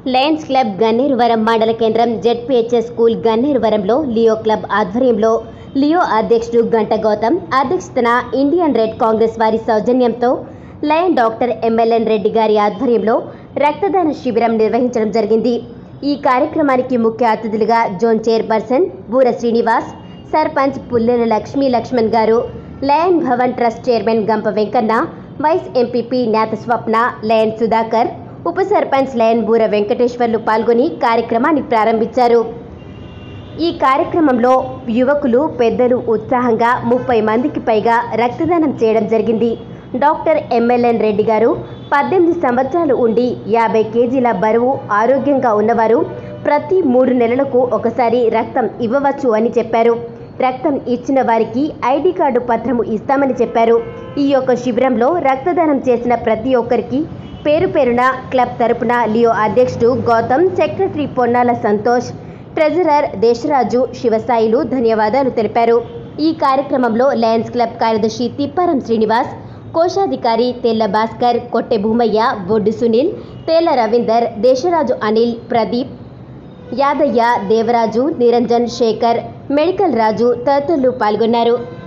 Lions club Gannervaram మండల కేంద్రం ZPHS school గన్నేరువరంలో లియో క్లబ్ ఆధ్వర్యంలో లియో అధ్యక్షుడు గంట గౌతమ్ అధ్యక్షతన ఇండియన్ రెడ్ కాంగ్రెస్ వారి సౌజన్యంతో లయన్ డాక్టర్ ఎంఎల్ఎన్ రెడ్డి గారి ఆధ్వర్యంలో రక్తదాన శిబిరం నిర్వహించడం జరిగింది ఈ కార్యక్రమానికి ముఖ్య అతిథులుగా జోన్ చైర్పర్సన్ బూర శ్రీనివాస్ సర్పంచ్ పుల్లెల లక్ష్మీ లక్ష్మణ్ గారు లయన్ భవన్ ట్రస్ట్ చైర్మన్ గంప వెంకన్న వైస్ ఎంపీపీ నేత స్వప్న లయన్ సుధాకర్ ఉప సర్పంచ్ లయన్ బూర వెంకటేశ్వర్లు పాల్గొని కార్యక్రమాన్ని ప్రారంభించారు ఈ కార్యక్రమంలో యువకులు పెద్దలు ఉత్సాహంగా ముప్పై మందికి పైగా రక్తదానం చేయడం జరిగింది డాక్టర్ ఎంఎల్ఎన్ రెడ్డి గారు పద్దెనిమిది సంవత్సరాలు ఉండి యాభై కేజీల బరువు ఆరోగ్యంగా ఉన్నవారు ప్రతి మూడు నెలలకు ఒకసారి రక్తం ఇవ్వవచ్చు అని చెప్పారు రక్తం ఇచ్చిన వారికి ఐడి కార్డు పత్రము ఇస్తామని చెప్పారు ఈ యొక్క శిబిరంలో రక్తదానం చేసిన ప్రతి ఒక్కరికి పేరు పేరున క్లబ్ తరపున లియో అధ్యక్షుడు గౌతమ్ సెక్రటరీ పొన్నాల సంతోష్ ట్రెజరర్ దేశరాజు శివసాయిలు ధన్యవాదాలు తెలిపారు ఈ కార్యక్రమంలో లయన్స్ క్లబ్ కార్యదర్శి తిప్పారం శ్రీనివాస్ కోశాధికారి తెల్ల భాస్కర్ కొట్టె భూమయ్య బొడ్డు సునీల్ తేల రవీందర్ దేశరాజు అనిల్ ప్రదీప్ యాదయ్య దేవరాజు నిరంజన్ శేఖర్ మెడికల్ రాజు తదితరులు పాల్గొన్నారు